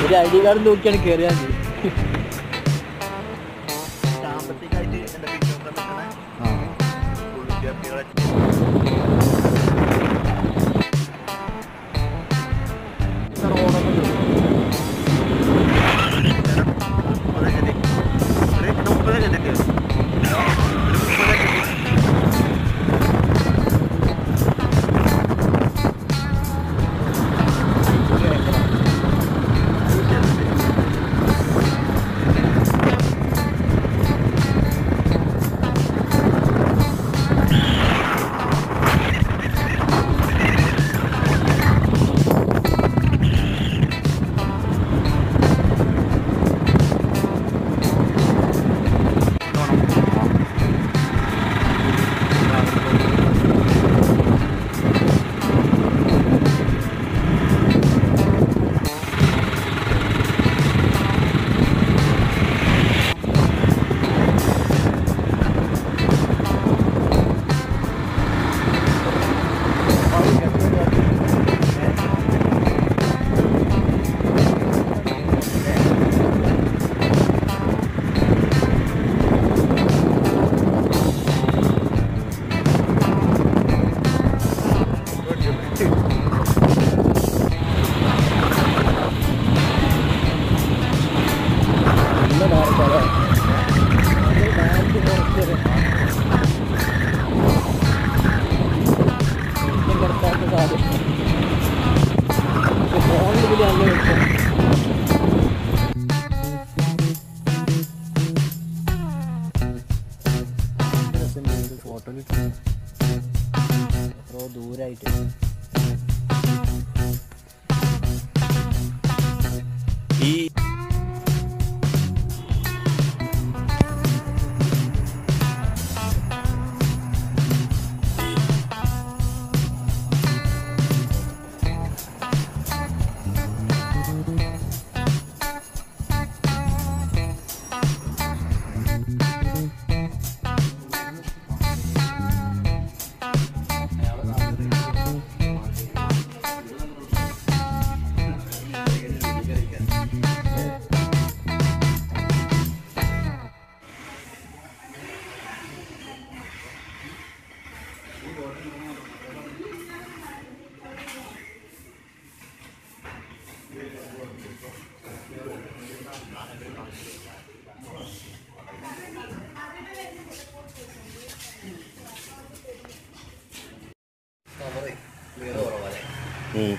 ഒരു I D card നോക്കിയാണ് കയറിയാൽ മതി സാമ്പത്തികമായിട്ട് എൻ്റെ പിന്നോക്കം നിൽക്കണ ആ സ്കൂൾ വിദ്യാർത്ഥികളെ മുപ്പത് സെന്റ് ഒരു മുപ്പത് സെന്റ് ഒരു മുപ്പത് സെന്റ് നല്ല ഡയറക്റ്റ് ഫോണിൽ കൂടി നല്ല വെച്ചോ ഫോട്ടോയിൽ എത്രയോ ദൂരായിട്ട് ഈ ഉം.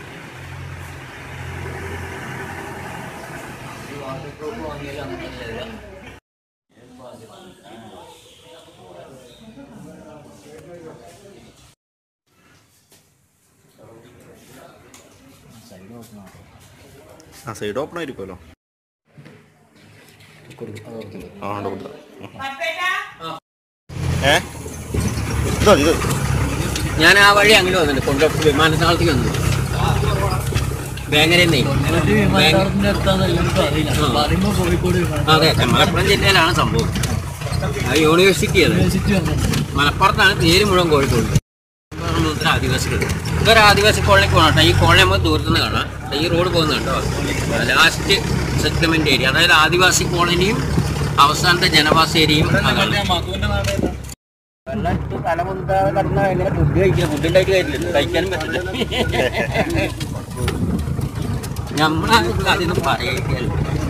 ആ സൈഡ് ഓപ്പൺ ആയിരിക്കുമല്ലോ ആ ഉണ്ട് കൊടുക്കാം ഏ ഇതോ ഇത് ഞാൻ ആ വഴി അങ്ങനെ വന്നിട്ടുണ്ട് കൊണ്ട് വിമാനത്താവളത്തേക്ക് വന്നു വേങ്ങരന്നേ അതെ മലപ്പുറം ജില്ലയിലാണ് സംഭവം അത് യൂണിവേഴ്സിറ്റി അത് മലപ്പുറത്താണ് പേര് മുഴുവൻ കോഴിക്കോട് ഇത്ര ആദിവാസികൾ ഇതൊരു ആദിവാസി കോളനിക്ക് പോകണം കേട്ടോ ഈ കോളനി നമുക്ക് ദൂരത്തുനിന്ന് കാണാം ഈ റോഡ് പോകുന്നുണ്ടോ ലാസ്റ്റ് സെറ്റിൽമെന്റ് ഏരിയ അതായത് ആദിവാസി കോളനിയും അവസാനത്തെ ജനവാസ ഏരിയയും അതാണ് വെള്ളം തലമുന്താതെ കടന്ന എങ്ങനെ ഫുഡ് കഴിക്കണം ഫുഡ് ഉണ്ടായിട്ട് കാര്യമില്ല കഴിക്കാനും പറ്റില്ല നമ്മളാണ് അതിന് പറയുകയല്ല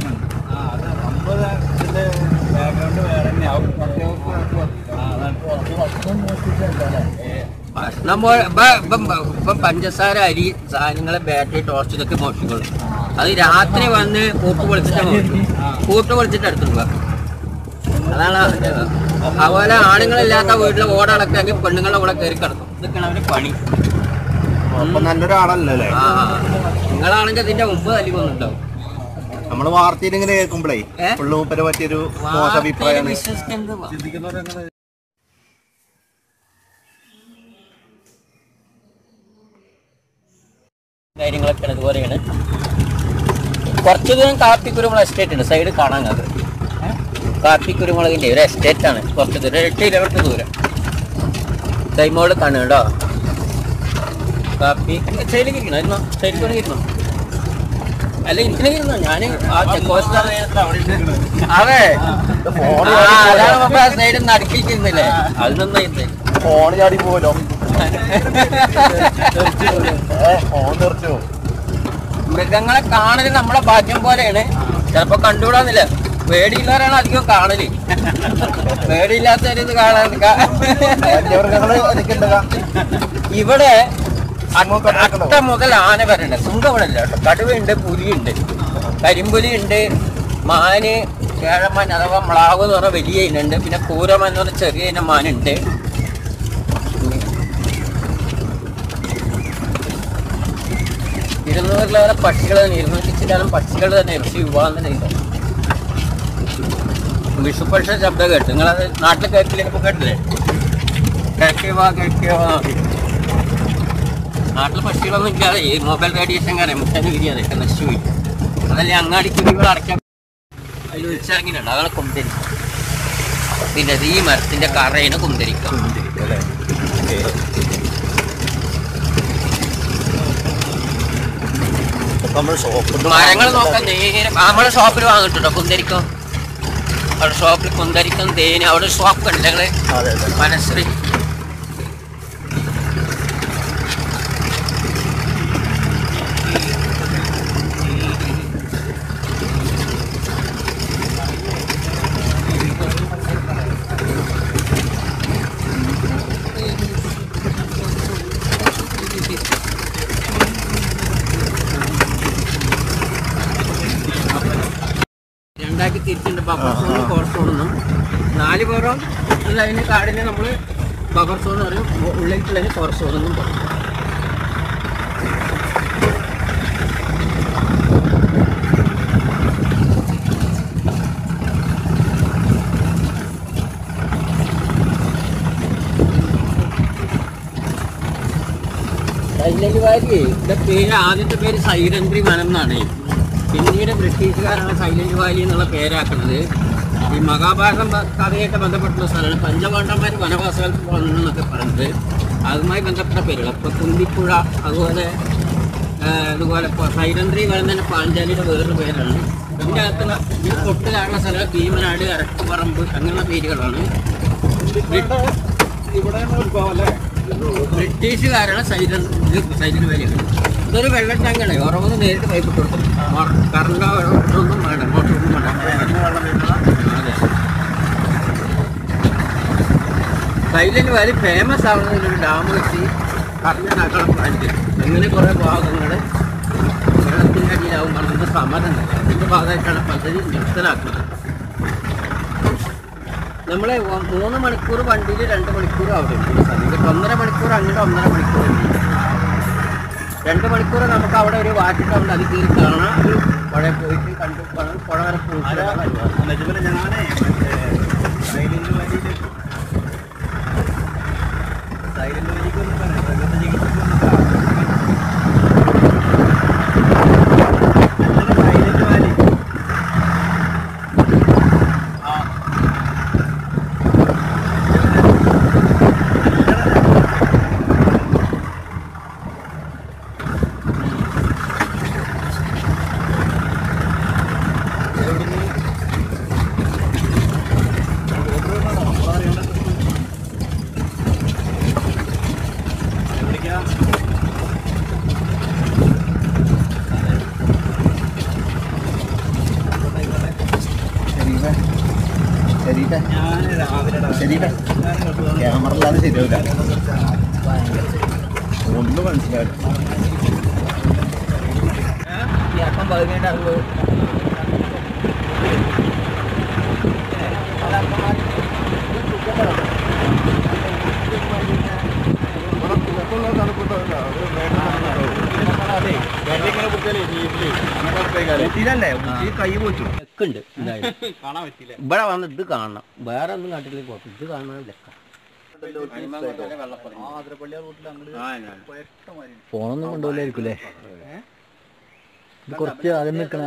ഭക്ഷണം പോ- ഇപ്പൊ- ഇപ്പം ഇപ്പം പഞ്ചസാര അരി സാധനങ്ങളെ ബാറ്ററി ടോസ്റ്റ് ഇതൊക്കെ മോഷിക്കുള്ളൂ അത് രാത്രി വന്ന് കൂട്ട് പൊളിച്ചിട്ട് മോഷിക്കും കൂട്ട് പൊളിച്ചിട്ട് എടുത്തിട്ട് പോകും അതാണ് അതിന്റെ ഇത്. അതുപോലെ ആണുങ്ങളില്ലാത്ത വീട്ടിലെ ഓടളക്കാക്കി പെണ്ണുങ്ങളുടെ കൂടെ കയറി കിടക്കും ഇതൊക്കെയാണ് അവരുടെ പണി അപ്പൊ നല്ലൊരാളല്ലേ അല്ലേ ആ നിങ്ങളാണെങ്കിൽ ഇതിന്റെ മുമ്പ് തല്ലി കൊണ്ടുണ്ടാവും നമ്മള് വാർത്തയിൽ ഇങ്ങനെ കേൾക്കുമ്പോഴേ ഏ? പുള്ളുമൂപ്പനെ പറ്റിയൊരു മോശ അഭിപ്രായമാണ് വിശ്വസിക്കുന്നത് കാര്യങ്ങളൊക്കെ ഇതുപോലെയാണ് കുറച്ച് ദൂരം കാപ്പി കുരുമുളക് എസ്റ്റേറ്റ് ഉണ്ട് സൈഡ് കാണാൻ അത് കാപ്പി കുരുമുളകിന്റെ ഒരു എസ്റ്റേറ്റ് ആണ് കുറച്ച് ദൂരം ഒരു എട്ട് കിലോമീറ്റർ ദൂരം സൈമോള് കാണുക കേട്ടോ കാപ്പി സൈഡിലേക്ക് ഇരിക്കണം ഇരുന്നോ സൈഡിൽ കൊണ്ട് ഇരിക്കണം അല്ല എനിക്കിരുന്നോ ഞാൻ ആ ചെക്ക് പോസ്റ്റ് അതെ ഫോൺ ആ, അതാണ് മുമ്പ് ആ സൈഡിൽ നടുക്കിരിക്കുന്നില്ലേ അത് നന്നായിട്ട് ഫോൺ ചാടി പോലോ ഫോൺ തെറിച്ചോ മൃഗങ്ങളെ കാണല് നമ്മളെ ഭാഗ്യം പോലെയാണ് ചിലപ്പോ കണ്ടുകൂടാന്നില്ല പേടിയുള്ളവരാണ് അധികം കാണല് പേടിയില്ലാത്തവര് ഇത് കാണാൻ വന്യമൃഗങ്ങള് നിൽക്കണ്ടതാ ഇവിടെ അട്ട അട്ട മുതൽ ആന വരണ്ട സുങ്കം ഇവിടെ ഇല്ല കേട്ടോ കടുവയുണ്ട് പുലിയുണ്ട് കരിമ്പുലി ഉണ്ട് മാന് കേഴമാൻ അഥവാ മ്ലാവ് എന്ന് പറഞ്ഞ വലിയ ഇനുണ്ട് പിന്നെ കൂരമാൻ എന്ന് പറഞ്ഞ ചെറിയ ഇനം മാനുണ്ട് ഇരുന്നൂറിലേറെ പക്ഷികൾ തന്നെ ഇരുന്നൂറ്റി ചില്ലാനും പക്ഷികൾ തന്നെ പക്ഷി വിഭാഗം തന്നെ ഇല്ല വിഷുപക്ഷ ശബ്ദം കേട്ടു നിങ്ങളത് നാട്ടിൽ കേട്ടില്ലേ ഇപ്പൊ കേട്ടില്ലേ കേൾക്കുക കേൾക്കുക നാട്ടിൽ പക്ഷികളൊന്നും ഇല്ലാതെ ഈ മൊബൈൽ റേഡിയേഷൻ കാരണം മുട്ടനുഗിരി അതൊക്കെ നശിച്ചുപോയി അതല്ലേ അങ്ങാടി കുരുകൾ അടയ്ക്കാൻ അതിൽ ഉത്സവങ്ങളുണ്ട് അതാണ് കുന്തിരിക്കം പിന്നെ ഇത് ഈ മരത്തിന്റെ കറയാണ് കുന്തിരിക്കം നമ്മൾ ഷോപ്പ് മരങ്ങൾ നോക്കാൻ നേരെ നമ്മളെ ഷോപ്പിൽ വാങ്ങിട്ടുണ്ടോ കുന്തരിക്കം അവിടെ ഷോപ്പിൽ കുന്തരിക്കം തേന് അവിടെ ഷോപ്പ് ഉണ്ട് ഞങ്ങള് അതെ അതെ മനശ്രീ രണ്ടാക്കി തിരിച്ചിട്ടുണ്ട് ബഫർ സോണും കോർ സോണും നാല് പേരും അതിന് കാടിന് നമ്മൾ ബഫർ സോൺ പറയും ഉള്ളിലേക്കുള്ളതിന് കോർ സോൺ എന്നും പറയും സൈലന്റ് വാലി ഇതിന്റെ പേര് ആദ്യത്തെ പേര് സൈലന്ത്രി വനം എന്നാണ് പിന്നീട് ബ്രിട്ടീഷുകാരാണ് സൈലന്റ് വാലി എന്നുള്ള പേരാക്കുന്നത് ഈ മഹാഭാരതം ബ- കഥയായിട്ട് ബന്ധപ്പെട്ടുള്ള സ്ഥലമാണ് പഞ്ചപാണ്ഡവന്മാർ വനവാസകാലത്ത് വന്നു എന്നൊക്കെ പറയുന്നത് അതുമായി ബന്ധപ്പെട്ട പേരുകൾ ഇപ്പോൾ കുന്തിപ്പുഴ അതുപോലെ ആ, അതുപോലെ ഇപ്പോൾ സൈലന്ത്രി വനം തന്നെ പാഞ്ചാലിയുടെ വേറൊരു പേരാണ് ഇതിൻ്റെ അകത്തുള്ള ഈ തൊട്ടിലാണുള്ള സ്ഥലം ഭീമനാട് അരക്കുപറമ്പ് അങ്ങനെയുള്ള പേരുകളാണ് ബ്രിട്ടീഷുകാരാണ് സൈലൻ ഇത് സൈലന്റ് വാലിയാണ് ഇതൊരു വെള്ളം ടാങ്കാണ് ഉറവന്ന് നേരിട്ട് പൈപ്പ് ഇട്ടു കറണ്ട് ഒന്നും വേണ്ട മോട്ടറൊന്നും വേണ്ട അതെ സൈലന്റ് വാലി ഫേമസ് ആവുന്നതിൽ ഒരു ഡാം വെച്ച് കറണ്ടാക്കണം പ്ലാന്റ് അങ്ങനെ കുറേ ഭാഗങ്ങൾ വെള്ളത്തിൻ്റെ അടിയിലാവും പറഞ്ഞത് സമ്മതം അതിൻ്റെ ഭാഗമായിട്ടാണ് പദ്ധതി നിർത്തലാക്കുന്നത് നമ്മളെ ഒ- മൂന്ന് മണിക്കൂർ വണ്ടിയിൽ രണ്ട് മണിക്കൂർ അവിടെ ഉണ്ട് സമയം ഒന്നര മണിക്കൂർ അങ്ങോട്ട് ഒന്നര മണിക്കൂർ ഉണ്ട്. രണ്ട് മണിക്കൂർ നമുക്ക് അവിടെ ഒരു വാറ്റിട്ടുണ്ട് അത് കയറി കാണാം ഒരു പുഴ പോയിട്ട് കണ്ടു കാണാം പുഴ വരെ പോയിട്ട് ഞാനേ സൈലന്റ് വാലിയില് സൈലന്റ് വാലിക്ക് ഒന്ന് പറയാം പ്രകൃതി ചികിത്സയ്ക്ക് ഒന്ന് സൈലന്റ് വാലി ക്യാമറ ഇല്ലാതെ ശരിയാവില്ല ഒന്നും മനസ്സിലാവില്ല ഇറക്കം പതിനേഴ് അറുപത് ഊട്ടിയിലല്ലേ ഊട്ടി കൈ പോച്ചു ലെക്കുണ്ട് എന്തായാലും കാണാൻ പറ്റില്ല ഇവിടെ വന്ന് ഇത് കാണണം വേറെ ഒന്നും കാട്ടിലേക്ക് പോകും ഇത് കാണണം ലെക്ക ആതിരപ്പള്ളി റൂട്ടിൽ അങ്ങോട്ട് ഫോണൊന്നും കൊണ്ടുപോലായിരിക്കൂലേ ഇത് കുറച്ച് ആദ്യം നിൽക്കണ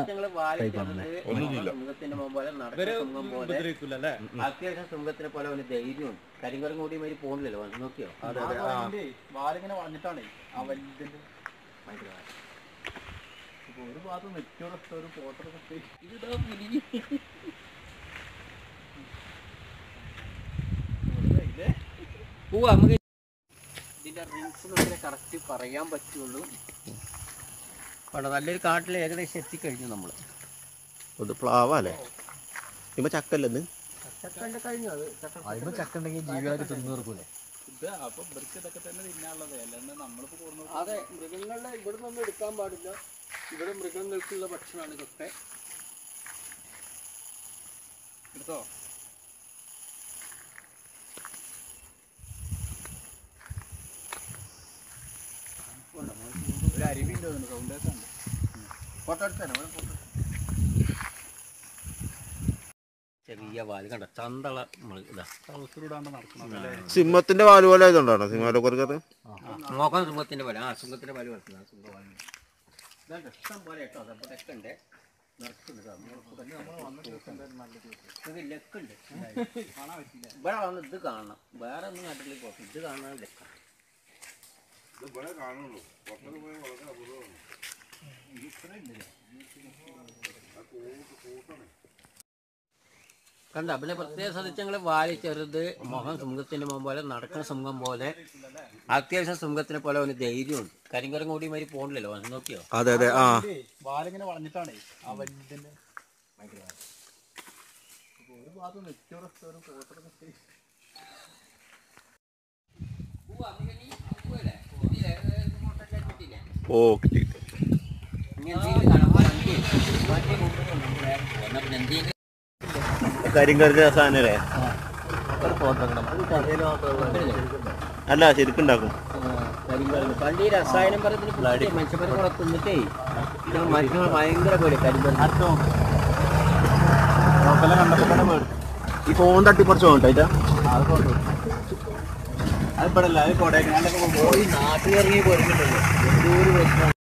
അത്യാവശ്യം സിംഹത്തിനെ പോലെ അവന് ധൈര്യവും കരിങ്കരം കൂടി മാതിരി പോണില്ലല്ലോ വന്ന് നോക്കിയോ അതെ അതെ വാലിങ്ങനെ വളഞ്ഞിട്ടാണ് ആ വലുതിന്റെ ഒരു ഭാഗത്ത് നെറ്റോടൊക്കെ ഒരു ഫോട്ടോ ഒക്കെ ഇതാ പുലി പോവാ നമുക്ക് ഇതിന്റെ റിങ്സ് നമുക്ക് കറക്റ്റ് പറയാൻ പറ്റുള്ളൂ അവിടെ നല്ലൊരു കാട്ടിൽ ഏകദേശം എത്തിക്കഴിഞ്ഞു നമ്മൾ ഇത് പ്ലാവല്ലേ ഇപ്പൊ ചക്കല്ലെന്ന് ചക്കണ്ട് കഴിഞ്ഞു അത് അതിന് ചക്ക ഉണ്ടെങ്കിൽ ജീവിതമായിട്ട് തിന്നു തീർക്കൂലേ ഇത് അപ്പൊ ഇവർക്ക് ഇതൊക്കെ തന്നെ തിന്നാനുള്ളത് അല്ലാണ്ട് നമ്മളിപ്പോ കൊടുന്നു അതെ മൃഗങ്ങളെ ഇവിടെ നിന്നൊന്നും എടുക്കാൻ പാടില്ല ഇവിടെ മൃഗങ്ങൾക്കുള്ള ഭക്ഷണമാണ് ഇതൊക്കെ എടുത്തോ ഒരു അരുവിണ്ട് സൗണ്ട് ഒക്കെ ഉണ്ട് ഫോട്ടോ എടുത്തരാം ഫോട്ടോ ചെറിയ വാല് കണ്ട ചന്തള മുളക് ഇതാ ട്രൗസർ ഇടാണ്ട് നടക്കണം സിംഹത്തിന്റെ വാല് പോലെ ഇതുണ്ടാണോ സിംഹാലക്കുറക്കത്ത് നോക്കാൻ സുഖത്തിന്റെ പോലെ ആ സുഖത്തിന്റെ പോലെ വളർത്തുന്ന സുഖമാണ് ഇതാ ഇഷ്ടം പോലെ കേട്ടോ അതപ്പോൾ ഒക്കെ ഉണ്ട് നിറക്കുണ്ട് ഇത് ലെക്കുണ്ട് ഇവിടെ വന്ന് ഇത് കാണണം വേറെ ഒന്നും നാട്ടിലേക്ക് പോകും ഇത് കാണാൻ ലെക്ക കണ്ട പിന്നെ പ്രത്യേക സദസ്യങ്ങളെ വാല് ചെറുത് മുഖം സിംഹത്തിന്റെ മുഖം പോലെ നടക്കുന്ന സിംഹം പോലെ അത്യാവശ്യം സിംഹത്തിനെ പോലെ അവന് ധൈര്യമുണ്ട് കരിങ്കരം കൂടി മാതിരി പോണില്ലല്ലോ അവൻ നോക്കിയോ അതെ അതെ ആ വാലിങ്ങനെ വളഞ്ഞിട്ടാണേ ആ വലുതിന്റെ ഒരു ഭാഗത്ത് നെറ്റോടൊക്കെ ഒരു ഫോട്ടോ ഒക്കെ ഓ കിട്ടി കരിങ്കറിന്റെ സാധനല്ലേ ഒരു ഫോട്ടോ എടുക്കണം അത് കഥയിൽ മാത്രമേ അല്ല ശരിക്കുണ്ടാക്കും പണ്ട് ഈ രസായനം പറയുന്നതിന് മനുഷ്യപ്പനെ കൂടെ തിന്നിട്ടേ ഇത് മനുഷ്യങ്ങൾ ഭയങ്കര പോലെ കരിമ്പൻ ഈ ഫോൺ തട്ടിപ്പറിച്ച് പോകണ്ടാ അത് ഇവിടെ അല്ല അത് കൊടൈക്കനാലൊക്കെ പോകുമ്പോൾ പോയി നാട്ടിലിറങ്ങി പോരുന്നുണ്ടല്ലോ എന്തോ ഒരു പ്രശ്നമാണ്